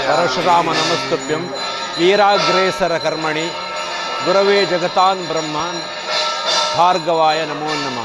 ಪರಶುರಾಮ ನಮಸ್ತುಭ್ಯಂ ವೀರಾಗ್ರೇಸರ ಕರ್ಮಣಿ ಗುರವೇ ಜಗತಾನ್ ಬ್ರಹ್ಮಾನ್ ಭಾರ್ಗವಾಯ ನಮೋ ನಮಃ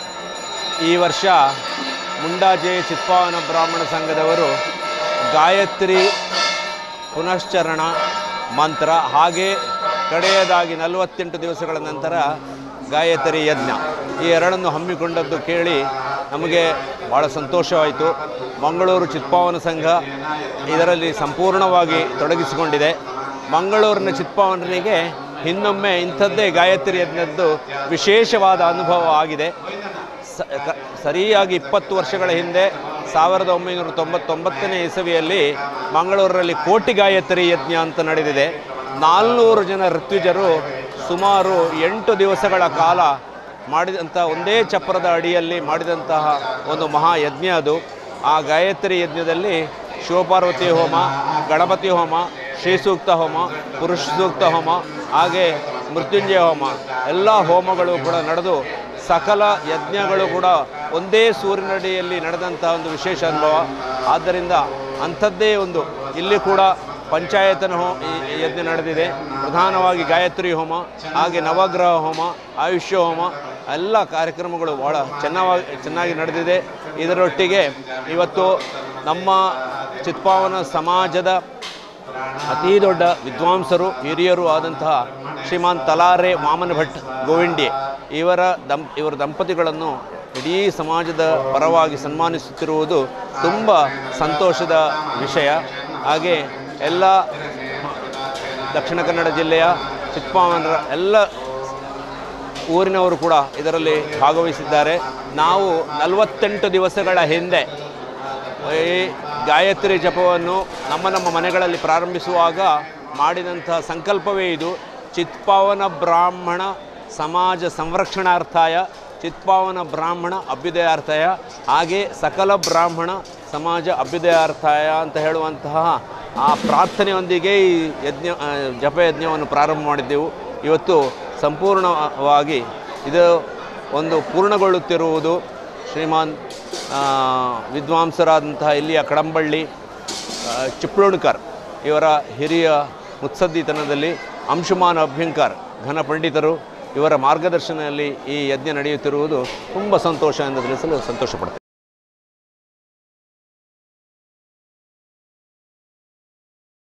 ಈ ವರ್ಷ ಮುಂಡಾಜೆ ಚಿತ್ಪಾವನ ಬ್ರಾಹ್ಮಣ ಸಂಘದವರು ಗಾಯತ್ರಿ ಪುನಶ್ಚರಣ ಮಂತ್ರ ಹಾಗೆ ಕಡೆಯದಾಗಿ ನಲವತ್ತೆಂಟು ದಿವಸಗಳ ನಂತರ ಗಾಯತ್ರಿ ಯಜ್ಞ ಈ ಎರಡನ್ನು ಹಮ್ಮಿಕೊಂಡದ್ದು ಕೇಳಿ ನಮಗೆ ಭಾಳ ಸಂತೋಷವಾಯಿತು ಮಂಗಳೂರು ಚಿತ್ಪಾವನ ಸಂಘ ಇದರಲ್ಲಿ ಸಂಪೂರ್ಣವಾಗಿ ತೊಡಗಿಸಿಕೊಂಡಿದೆ ಮಂಗಳೂರಿನ ಚಿತ್ಪಾವನರಿಗೆ ಇನ್ನೊಮ್ಮೆ ಇಂಥದ್ದೇ ಗಾಯತ್ರಿ ಯಜ್ಞದ್ದು ವಿಶೇಷವಾದ ಅನುಭವ ಆಗಿದೆ ಸ- ಕ- ಸರಿಯಾಗಿ ಇಪ್ಪತ್ತು ವರ್ಷಗಳ ಹಿಂದೆ ಸಾವಿರದ ಒಂಬೈನೂರ ತೊಂಬತ್ತೊಂಬತ್ತನೇ ಇಸವಿಯಲ್ಲಿ ಮಂಗಳೂರಲ್ಲಿ ಕೋಟಿ ಗಾಯತ್ರಿ ಯಜ್ಞ ಅಂತ ನಡೆದಿದೆ ನಾಲ್ನೂರು ಜನ ಋತ್ವಿಜರು ಸುಮಾರು ಎಂಟು ದಿವಸಗಳ ಕಾಲ ಮಾಡಿದಂಥ ಒಂದೇ ಚಪ್ರದ ಅಡಿಯಲ್ಲಿ ಮಾಡಿದಂತಹ ಒಂದು ಮಹಾಯಜ್ಞ ಅದು ಆ ಗಾಯತ್ರಿ ಯಜ್ಞದಲ್ಲಿ ಶಿವಪಾರ್ವತಿ ಹೋಮ ಗಣಪತಿ ಹೋಮ ಶ್ರೀಸೂಕ್ತ ಹೋಮ ಪುರುಷ ಸೂಕ್ತ ಹೋಮ ಹಾಗೆ ಮೃತ್ಯುಂಜಯ ಹೋಮ ಎಲ್ಲ ಹೋಮಗಳು ಕೂಡ ನಡೆದು ಸಕಲ ಯಜ್ಞಗಳು ಕೂಡ ಒಂದೇ ಸೂರ್ಯನಡಿಯಲ್ಲಿ ನಡೆದಂತಹ ಒಂದು ವಿಶೇಷ ಅನುಭವ ಆದ್ದರಿಂದ ಅಂಥದ್ದೇ ಒಂದು ಇಲ್ಲಿ ಕೂಡ ಪಂಚಾಯತನ ಹೋ ಈ ಯಜ್ಞ ನಡೆದಿದೆ ಪ್ರಧಾನವಾಗಿ ಗಾಯತ್ರಿ ಹೋಮ ಹಾಗೆ ನವಗ್ರಹ ಹೋಮ ಆಯುಷ್ಯ ಹೋಮ ಎಲ್ಲ ಕಾರ್ಯಕ್ರಮಗಳು ಭಾಳ ಚೆನ್ನಾಗಿ ಚೆನ್ನಾಗಿ ನಡೆದಿದೆ ಇದರೊಟ್ಟಿಗೆ ಇವತ್ತು ನಮ್ಮ ಚಿತ್ಪಾವನ ಸಮಾಜದ ಅತೀ ದೊಡ್ಡ ವಿದ್ವಾಂಸರು ಹಿರಿಯರು ಆದಂತಹ ಶ್ರೀಮಾನ್ ತಲಾರೆ ವಾಮನ ಭಟ್ ಗೋವಿಂಡಿ ಇವರ ದಂ ಇವರ ದಂಪತಿಗಳನ್ನು ಇಡೀ ಸಮಾಜದ ಪರವಾಗಿ ಸನ್ಮಾನಿಸುತ್ತಿರುವುದು ತುಂಬ ಸಂತೋಷದ ವಿಷಯ ಹಾಗೆ ಎಲ್ಲ ದಕ್ಷಿಣ ಕನ್ನಡ ಜಿಲ್ಲೆಯ ಚಿಕ್ಕಮಾವನರ ಎಲ್ಲ ಊರಿನವರು ಕೂಡ ಇದರಲ್ಲಿ ಭಾಗವಹಿಸಿದ್ದಾರೆ ನಾವು ನಲವತ್ತೆಂಟು ದಿವಸಗಳ ಹಿಂದೆ ಈ ಗಾಯತ್ರಿ ಜಪವನ್ನು ನಮ್ಮ ನಮ್ಮ ಮನೆಗಳಲ್ಲಿ ಪ್ರಾರಂಭಿಸುವಾಗ ಮಾಡಿದಂತಹ ಸಂಕಲ್ಪವೇ ಇದು ಚಿತ್ಪಾವನ ಬ್ರಾಹ್ಮಣ ಸಮಾಜ ಸಂರಕ್ಷಣಾರ್ಥಾಯ ಚಿತ್ಪಾವನ ಬ್ರಾಹ್ಮಣ ಅಭ್ಯುದಯಾರ್ಥಾಯ ಹಾಗೆ ಸಕಲ ಬ್ರಾಹ್ಮಣ ಸಮಾಜ ಅಭ್ಯುದಯಾರ್ಥಾಯ ಅಂತ ಹೇಳುವಂತಹ ಆ ಪ್ರಾರ್ಥನೆಯೊಂದಿಗೆ ಈ ಯಜ್ಞ ಆ, ಜಪಯಜ್ಞವನ್ನು ಪ್ರಾರಂಭ ಮಾಡಿದ್ದೆವು ಇವತ್ತು ಸಂಪೂರ್ಣವಾಗಿ ಇದು ಒಂದು ಪೂರ್ಣಗೊಳ್ಳುತ್ತಿರುವುದು ಶ್ರೀಮಾನ್ ಆ, ವಿದ್ವಾಂಸರಾದಂತಹ ಇಲ್ಲಿಯ ಕಡಂಬಳ್ಳಿ ಆ, ಚಿಪ್ಲೋಣ್ಕರ್ ಇವರ ಹಿರಿಯ ಮುತ್ಸದ್ದಿತನದಲ್ಲಿ ಅಂಶುಮಾನ್ ಅಭ್ಯಂಕರ್ ಘನ ಪಂಡಿತರು ಇವರ ಮಾರ್ಗದರ್ಶನದಲ್ಲಿ ಈ ಯಜ್ಞ ನಡೆಯುತ್ತಿರುವುದು ತುಂಬ ಸಂತೋಷ ಎಂದು ತಿಳಿಸಲು ಸಂತೋಷಪಡ್ತೇನೆ